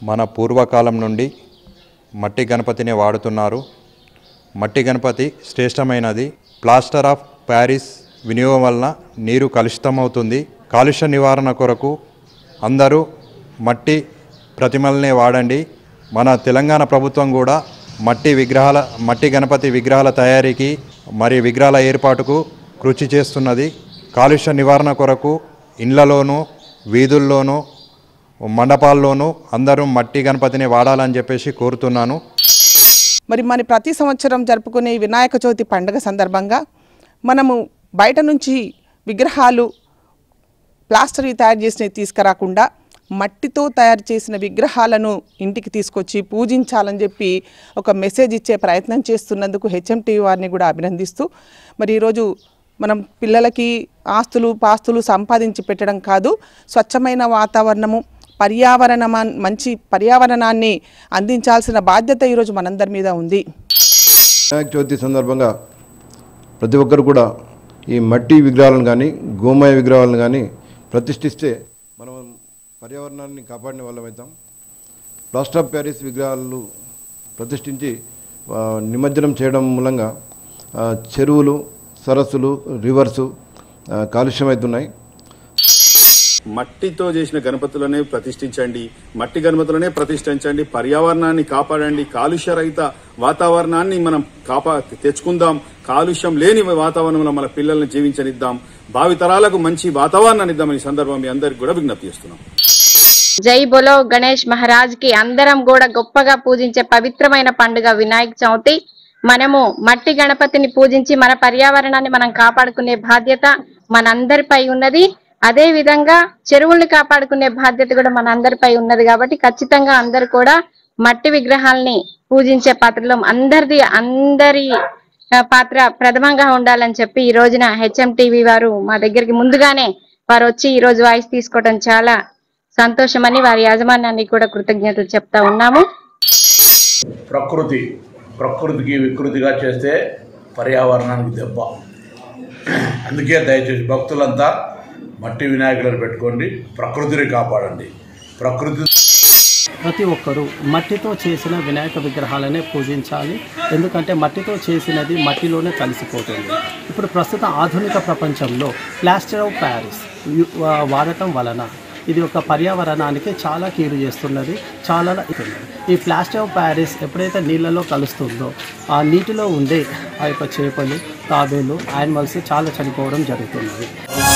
మన పూర్వకాలం నుండి మట్టి గణపతిని వాడుతున్నారు మట్టి గణపతి శ్రేష్టమైనది ప్లాస్టర్ ఆఫ్ ప్యారిస్ వినియోగం వలన నీరు కలుషితమవుతుంది కాలుష్య నివారణ కొరకు అందరూ మట్టి ప్రతిమలనే వాడండి మన తెలంగాణ ప్రభుత్వం కూడా మట్టి విగ్రహాల మట్టి గణపతి విగ్రహాల తయారీకి మరి విగ్రహాల ఏర్పాటుకు కృషి చేస్తున్నది కాలుష్య నివారణ కొరకు ఇండ్లలోనూ వీధుల్లోనూ మండపాల్లోనూ అందరూ మట్టి గణపతిని వాడాలని చెప్పేసి కోరుతున్నాను మరి మన ప్రతి సంవత్సరం జరుపుకునే ఈ వినాయక చవితి పండుగ సందర్భంగా మనము బయట నుంచి విగ్రహాలు ప్లాస్టర్ తయారు చేసినవి తీసుకురాకుండా మట్టితో తయారు చేసిన విగ్రహాలను ఇంటికి తీసుకొచ్చి పూజించాలని చెప్పి ఒక మెసేజ్ ఇచ్చే ప్రయత్నం చేస్తున్నందుకు హెచ్ఎంటీ వారిని కూడా అభినందిస్తూ మరి ఈరోజు మనం పిల్లలకి ఆస్తులు పాస్తులు సంపాదించి పెట్టడం కాదు స్వచ్ఛమైన వాతావరణము పర్యావరణ మంచి పర్యావరణాన్ని అందించాల్సిన బాధ్యత ఈరోజు మనందరి మీద ఉంది వినాయక చవితి సందర్భంగా ప్రతి ఒక్కరు కూడా ఈ మట్టి విగ్రహాలను కానీ గోమయ విగ్రహాలను కానీ ప్రతిష్ఠిస్తే మనం పర్యావరణాన్ని కాపాడిన వాళ్ళం అవుతాం ప్లాస్టర్ ఆఫ్ ప్యారిస్ విగ్రహాలు ప్రతిష్ఠించి ఆ, నిమజ్జనం చేయడం మూలంగా ఆ, చెరువులు సరస్సులు రివర్సు ఆ, కాలుష్యమవుతున్నాయి మట్టితో చేసిన గణపతులనే ప్రతిష్ఠించండి మట్టి గణపతులనే ప్రతిష్ఠించండి పర్యావరణాన్ని కాపాడండి కాలుష్య రహిత వాతావరణాన్ని మనం కాపా తెచ్చుకుందాం కాలుష్యం లేని వాతావరణంలో మన పిల్లల్ని జీవించనిద్దాం భావితరాలకు మంచి వాతావరణాన్ని ఇద్దామని ఈ సందర్భం మీ అందరికి కూడా విజ్ఞప్తి చేస్తున్నాం జై బోలో గణేష్ మహారాజ్ కి అందరం కూడా గొప్పగా పూజించే పవిత్రమైన పండుగ వినాయక చవితి మనము మట్టి గణపతిని పూజించి మన పర్యావరణాన్ని మనం కాపాడుకునే బాధ్యత మనందరిపై ఉన్నది అదే విధంగా చెరువుల్ని కాపాడుకునే బాధ్యత కూడా మనందరిపై ఉన్నది కాబట్టి ఖచ్చితంగా అందరు కూడా మట్టి విగ్రహాల్ని పూజించే పాత్రలో అందరిది అందరి ఆ, పాత్ర ప్రథమంగా ఉండాలని చెప్పి ఈ రోజున హెచ్ఎం టీవీ వారు మా దగ్గరికి ముందుగానే వారు వచ్చి ఈ రోజు వాయిస్ తీసుకోవడం చాలా సంతోషమని వారి యాజమాన్యానికి కూడా కృతజ్ఞతలు చెప్తా ఉన్నాము ప్రకృతి ప్రకృతికి వికృతిగా చేస్తే పర్యావరణానికి దెబ్బ అందుకే దయచేసి భక్తులంతా మట్టి వినాయకులను పెట్టుకోండి ప్రకృతిని కాపాడండి ప్రకృతి ప్రతి ఒక్కరూ మట్టితో చేసిన వినాయక విగ్రహాలనే పూజించాలి ఎందుకంటే మట్టితో చేసినది మట్టిలోనే కలిసిపోతుంది ఇప్పుడు ప్రస్తుత ఆధునిక ప్రపంచంలో ప్లాస్టర్ ఆఫ్ ప్యారిస్ యు- వా- వాడటం వలన ఇది ఒక పర్యావరణానికి చాలా కీడు చేస్తున్నది చాలా అవుతుంది. ఈ ప్లాస్టర్ ఆఫ్ ప్యారిస్ ఎప్పుడైతే నీళ్ళలో కలుస్తుందో ఆ నీటిలో ఉండే ఆ యొక్క చేపలు తాబేలు యానిమల్స్ చాలా చనిపోవడం జరుగుతున్నది